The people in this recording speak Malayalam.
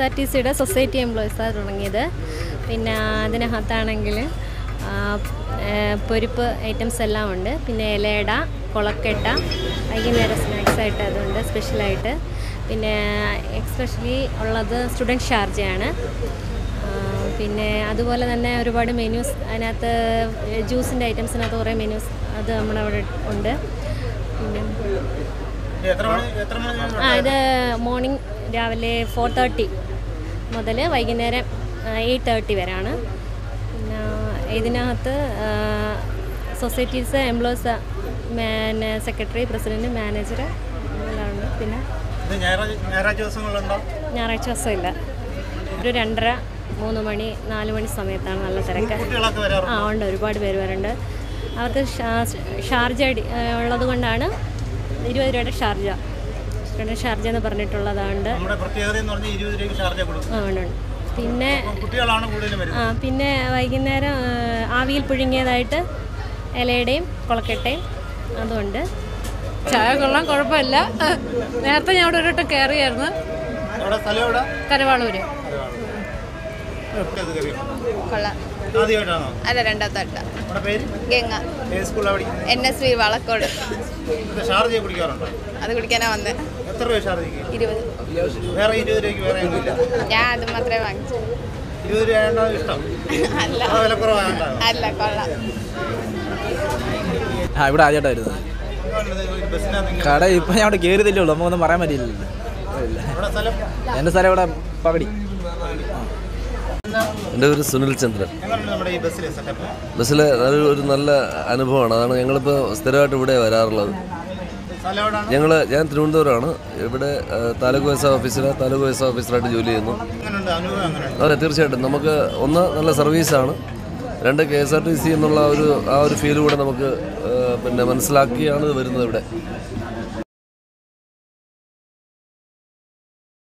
ആർ ടി സിയുടെ സൊസൈറ്റി എംപ്ലോയീസാണ് തുടങ്ങിയത് പിന്നെ അതിനകത്താണെങ്കിൽ ആ, ഏ, പൊരിപ്പ് ഐറ്റംസ് എല്ലാം ഉണ്ട് പിന്നെ ഇലയട കൊളക്കെട്ട വൈകുന്നേരം സ്നാക്സ് ആയിട്ട് അതുണ്ട് സ്പെഷ്യലായിട്ട് പിന്നെ എക്സ്പെഷ്യലി ഉള്ളത് സ്റ്റുഡൻറ്റ് ഷാർജയാണ് ആ, പിന്നെ അതുപോലെ തന്നെ ഒരുപാട് മെനൂസ് അതിനകത്ത് ജ്യൂസിൻ്റെ ഐറ്റംസിനകത്ത് കുറേ മെനൂസ് അത് നമ്മുടെ അവിടെ ഉണ്ട് പിന്നെ എത്ര മണി എത്ര മണി ആ ഇത് മോർണിംഗ് രാവിലെ ഫോർ തേർട്ടി മുതൽ വൈകുന്നേരം എയ്റ്റ് തേർട്ടി വരെയാണ് പിന്നെ ഇതിനകത്ത് സൊസൈറ്റീസ് എംപ്ലോയീസ് പിന്നെ സെക്രട്ടറി പ്രസിഡൻറ്റ് മാനേജർ എല്ലാം ഉണ്ട് പിന്നെ ഇത് ഞായറാഴ്ച ഞായറാഴ്ച ദിവസങ്ങളുണ്ടോ ഞായറാഴ്ച ദിവസമില്ല ഒരു രണ്ടര മൂന്ന് മണി നാല് മണി സമയത്താണ് നല്ല തിരക്ക് കുട്ടികളൊക്കെ വരാറുണ്ട് ആ ഉണ്ട് ഒരുപാട് പേര് വരുന്നുണ്ട് അവർക്ക് ഷാ- ഷാർജ അടി- ഉള്ളത് കൊണ്ടാണ് ഇരുപത് രൂപയുടെ ഷാർജ സ്റ്റുഡൻറ്റ് ഷാർജ എന്ന് പറഞ്ഞിട്ടുള്ളതുകൊണ്ട് നമ്മുടെ പ്രത്യേകത എന്ന് പറഞ്ഞാൽ ഇരുപത് രൂപയ്ക്ക് ഷാർജ കൊടുക്കും ആ, ഉണ്ട് ഉണ്ട്. പിന്നെ അപ്പം കുട്ടികളാണ് കൂടുതലും ആ വരുന്നത് പിന്നെ വൈകുന്നേരം ആ, ആവിയിൽ പുഴുങ്ങിയതായിട്ട് ഇലയുടെയും കൊളക്കട്ടയും അതുണ്ട് ചായ കൊള്ളാൻ കുഴപ്പമില്ല നേരത്തെ ഞാൻ ഇവിടെ ഒരു വട്ടം കയറിയായിരുന്നു അവിടെ സ്ഥലം എവിടെ കരവാളൂര് ഇത് കയറിയോ? കൊള്ളാം ആദ്യമായിട്ടാണോ അല്ല രണ്ടാമത്തെ വട്ടം നമ്മുടെ പേര് ഗംഗ ഏത് സ്കൂളിലാണ് പഠിക്കുന്നത് എൻ എസ് വി വളക്കോട് ഇത് ഷാർജ കുടിക്കാറുണ്ടോ അത് കുടിക്കാനാ വന്നത് എത്ര രൂപ ഷാർജയ്ക്ക് ഇരുപത് വേറെ ഇരുപത് രൂപയ്ക്ക് വേറെ ഒന്നുമില്ല ഞാൻ അത് മാത്രമേ വാങ്ങിച്ചു ഇരുപത് രൂപ ആയതുകൊണ്ടോ ഇഷ്ടം അല്ല അതോ വിലക്കുറവായതുകൊണ്ടോ അല്ല കൊള്ളാം ആ ഇവിടെ ആദ്യമായിട്ട് വരുന്നത് ബസ്സിനകത്ത് ഇങ്ങനെ- കട ഇപ്പം ഞാൻ അവിടെ കയറിയതല്ലേ ഉള്ളൂ നമുക്കൊന്നും പറയാൻ പറ്റില്ലല്ലോ ഇല്ല. ഇവിടെ സ്ഥലം എൻ്റെ സ്ഥലം ഇവിടെ പകടി എൻ്റെ പേര് സുനിൽ ചന്ദ്രൻ എങ്ങനെയുണ്ട് നമ്മുടെ ഈ ബസ്സിലെ സെറ്റപ്പ് ബസ്സിലെ ഒരു ഒരു നല്ല അനുഭവമാണ് അതാണ് ഞങ്ങളിപ്പോൾ സ്ഥിരമായിട്ട് ഇവിടെ വരാറുള്ളത് സ്ഥലം എവിടെയാണ് ഞങ്ങൾ ഞാൻ തിരുവനന്തപുരമാണ് ഇവിടെ ആ, താലൂക്ക് വൈസ് ഓഫീസിൽ താലൂക്ക് വൈസ് ഓഫീസറായിട്ട് ജോലി ചെയ്യുന്നു എങ്ങനെയുണ്ട് അനുഭവം എങ്ങനെയുണ്ട് അതെ തീർച്ചയായിട്ടും നമുക്ക് ഒന്ന് നല്ല സർവീസാണ് രണ്ട് K S R T C എന്നുള്ള ആ ഒരു ആ ഒരു ഫീൽ കൂടെ നമുക്ക് ആ, പിന്നെ മനസ്സിലാക്കിയാണ് ഇത് വരുന്നത് ഇവിടെ